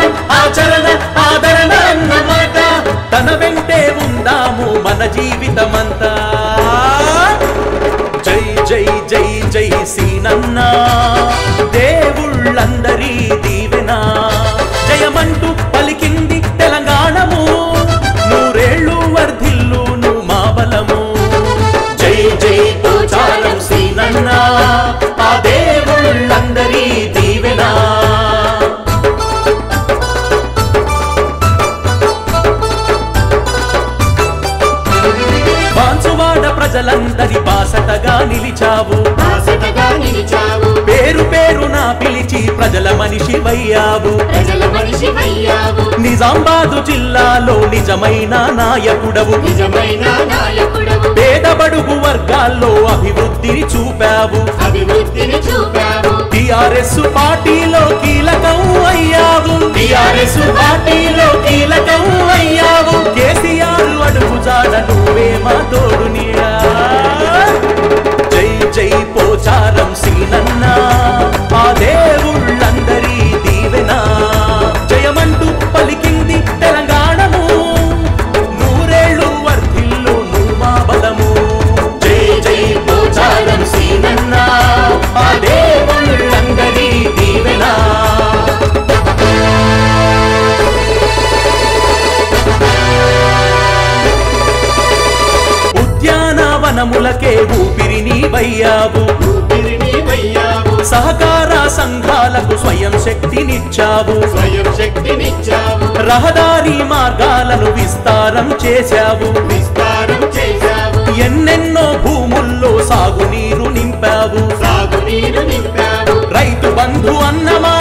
ఆచరణ ఆదరణ అన్నమాట తన వెంటే ఉందాము మన జీవితమంతా జై జై జై జై సీనన్న దేవుళ్ళందరి దీవెన జయమంటూ పలికింది తెలంగాణము నూరేళ్ళు వర్ధిల్లును మా బలము జై జై పోచారం సీనన్న ఆ దేవుళ్ళందరి దీవెన బాన్సువాడ ప్రజలందరి బాసటగా నిలిచావు బాసటగా నిలిచావు పేరు పేరున పిలిచి ప్రజల మనిషి వయ్యావు ప్రజల మనిషివయ్యావు నిజామాబాదు జిల్లాలో నిజమైన నాయకుడవు నిజమైన నాయకుడవు పేదబడుగు వర్గాల్లో అభివృద్ధిని చూపావు అభివృద్ధిని చూపావు టిఆర్ఎస్ పార్టీలో కీలకం అయ్యావు టిఆర్ఎస్ పార్టీలో కీలకం అయ్యావు కేసీఆర్ అడుగు జాడ నువ్వే మా తోడు నీడా జై జై పోచారం సీనన్న ఆ దేవుళ్ళందరి దీవెన జయమంటూ పలికింది తెలంగాణము నూరేళ్ళు వర్ధిల్లు మా బలము జై జై పోచారం సీనన్న ఆ దేవుళ్ళందరి దీవెన ఉద్యానవనములకే ఊపిరిని వయ్యావు ఊపిరిని వయ్యావు సహకార సంఘాలకు స్వయం శక్తినిచ్చావు స్వయం శక్తినిచ్చావు రహదారి మార్గాలను విస్తారం చేశావు విస్తారం చేశావు ఎన్నెన్నో భూముల్లో సాగునీరు నింపావు సాగునీరు నింపావు రైతు బంధు అన్నమా